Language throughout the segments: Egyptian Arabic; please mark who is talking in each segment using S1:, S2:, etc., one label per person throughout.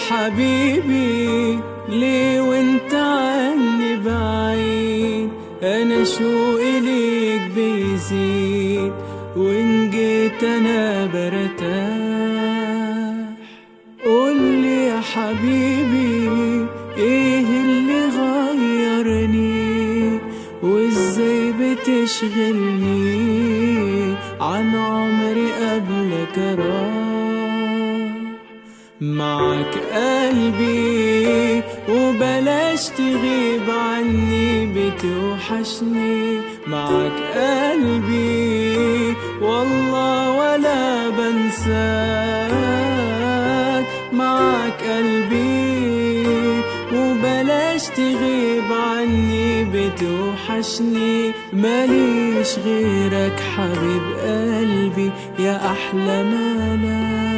S1: حبيبي ليه وانت عني بعيد انا شوقي ليك بيزيد وان جيت انا برتاح قولي يا حبيبي ايه اللي غيرني وازاي بتشغلني عن عمري قبلك راح معك قلبي وبلاش تغيب عني بتوحشني معك قلبي والله ولا بنساك معك قلبي وبلاش تغيب عني بتوحشني ماليش غيرك حبيب قلبي يا أحلى ملاك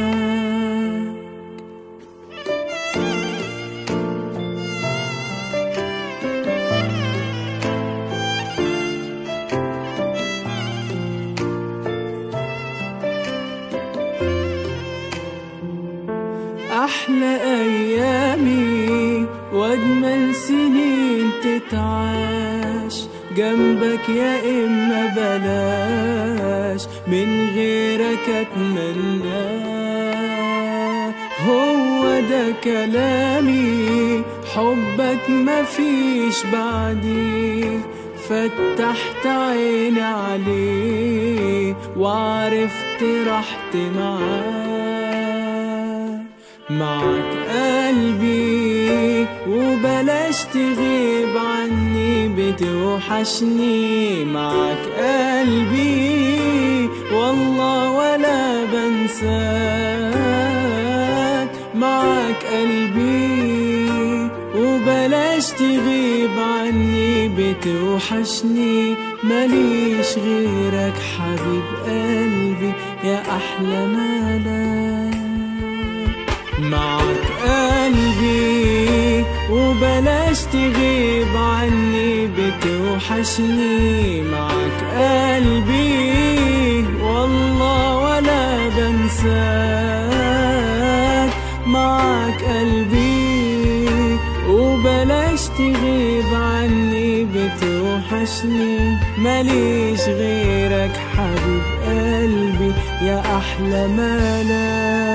S1: أحلى أيامي وأجمل سنين تتعاش جنبك يا إما بلاش من غيرك أتمنى هو ده كلامي حبك مفيش بعدي فتحت عيني عليه وعرفت رحت معاه معك قلبي وبلاش تغيب عني بتوحشني معك قلبي والله ولا بنساك معك قلبي وبلاش تغيب عني بتوحشني ماليش غيرك حبيب قلبي يا أحلى ملاك معك قلبي وبلاش تغيب عني بتوحشني معك قلبي والله ولا بنساك معك قلبي وبلاش تغيب عني بتوحشني ماليش غيرك حبيب قلبي يا أحلى ملاك